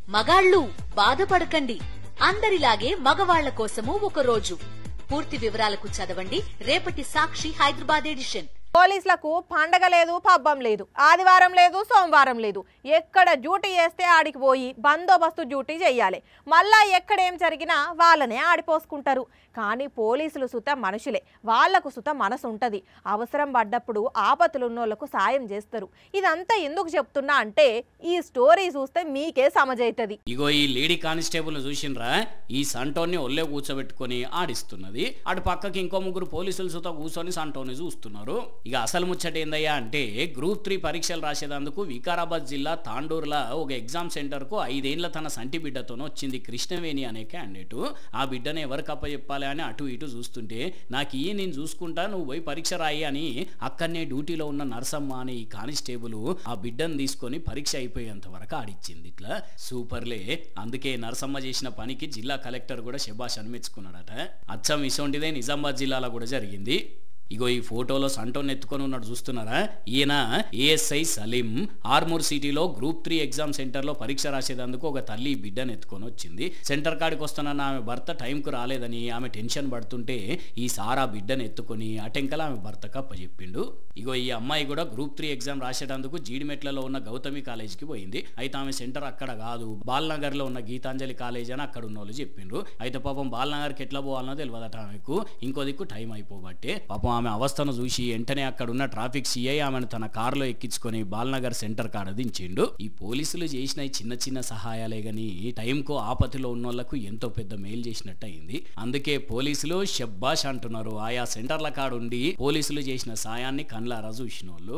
మగాళ్ళు బాధపడకండి అందరిలాగే మగవాళ్ల కోసము ఒక రోజు పూర్తి వివరాలకు చదవండి రేపటి సాక్షి హైదరాబాద్ ఎడిషన్ పోలీసులకు పండగ లేదు పబ్బం లేదు ఆదివారం లేదు సోమవారం లేదు ఎక్కడ డ్యూటీ చేస్తే ఆడికి పోయి బందోబస్తు డ్యూటీ చేయాలి మళ్ళా ఎక్కడ ఏం జరిగినా వాళ్ళనే ఆడిపోసుకుంటారు కానీ పోలీసులు సుత మనుషులే వాళ్లకు సుత మనసు ఉంటుంది అవసరం పడ్డప్పుడు ఆపతులున్నోళ్లకు సాయం చేస్తారు ఇదంతా ఎందుకు చెప్తున్నా అంటే ఈ స్టోరీ చూస్తే మీకే సమజైతుంది ఇగో ఈ లేడీ కానిస్టేబుల్ చూసిండ్రా ఈ సంటోన్ని ఒళ్ళే కూర్చోబెట్టుకొని ఆడిస్తున్నది అటు పక్కకి ఇంకో ముగ్గురు పోలీసులు సుత కూర్చొని సంటోని చూస్తున్నారు ఇక అసలు ముచ్చట ఏందయ్యా అంటే గ్రూప్ త్రీ పరీక్షలు రాసేదందుకు వికారాబాద్ జిల్లా తాండూరులో ఒక ఎగ్జామ్ సెంటర్ కు ఐదేళ్ల తన సంటి బిడ్డతోనో వచ్చింది కృష్ణవేణి అనే క్యాండిడేట్ ఆ బిడ్డను ఎవరికి అప్పచెప్పాలి అని అటు ఇటు చూస్తుంటే నాకు ఈ నేను చూసుకుంటా నువ్వు పోయి పరీక్ష రాయి అని అక్కడనే డ్యూటీలో ఉన్న నర్సమ్మ అనే ఈ కానిస్టేబుల్ ఆ బిడ్డను తీసుకొని పరీక్ష అయిపోయేంత వరకు ఆడిచ్చింది ఇట్లా సూపర్లే అందుకే నర్సమ్మ చేసిన పనికి జిల్లా కలెక్టర్ కూడా శబాష్ అని మెచ్చుకున్నాడట అచ్చం ఇసొంటిదే నిజామాబాద్ జిల్లాలో కూడా జరిగింది ఇగో ఈ ఫోటోలో సంటోన్ ఎత్తుకొని ఉన్నాడు చూస్తున్నారా ఈయన ఏఎస్ఐ సలీం ఆర్మూర్ సిటీలో గ్రూప్ త్రీ ఎగ్జామ్ సెంటర్లో పరీక్ష రాసేందుకు ఒక తల్లి బిడ్డను ఎత్తుకొని వచ్చింది సెంటర్ కాడికి వస్తున్న ఆమె భర్త టైంకు రాలేదని ఆమె టెన్షన్ పడుతుంటే ఈ సారా బిడ్డను ఎత్తుకొని అటెంకల ఆమె భర్తకు అప్పచెప్పిండు ఇగో ఈ అమ్మాయి కూడా గ్రూప్ త్రీ ఎగ్జామ్ రాసేటందుకు జీడిమెట్లలో ఉన్న గౌతమి కాలేజీకి పోయింది అయితే ఆమె సెంటర్ అక్కడ కాదు బాల్నగర్ లో ఉన్న గీతాంజలి కాలేజ్ అని అక్కడ ఉన్న వాళ్ళు చెప్పిండ్రు అయితే పాపం బాల్నగర్కి ఎట్లా పోవాలనో తెలియదట ఆమెకు ఇంకో దిక్కు టైం అయిపోబట్టే పాపం ఆమె అవస్థను చూసి వెంటనే అక్కడ ఉన్న ట్రాఫిక్ సిఐ ఆమెను తన కారులో ఎక్కించుకొని బాల్నగర్ సెంటర్ కాడ దించిండు ఈ పోలీసులు చేసిన ఈ చిన్న చిన్న సహాయాలే గాని టైంకు ఆపతిలో ఉన్న వాళ్ళకు ఎంతో పెద్ద మేలు చేసినట్టు అయింది అందుకే పోలీసులు షబ్బాష్ అంటున్నారు ఆయా సెంటర్ల కాడుండి పోలీసులు చేసిన సాయాన్ని కళ్ళారా చూసిన వాళ్ళు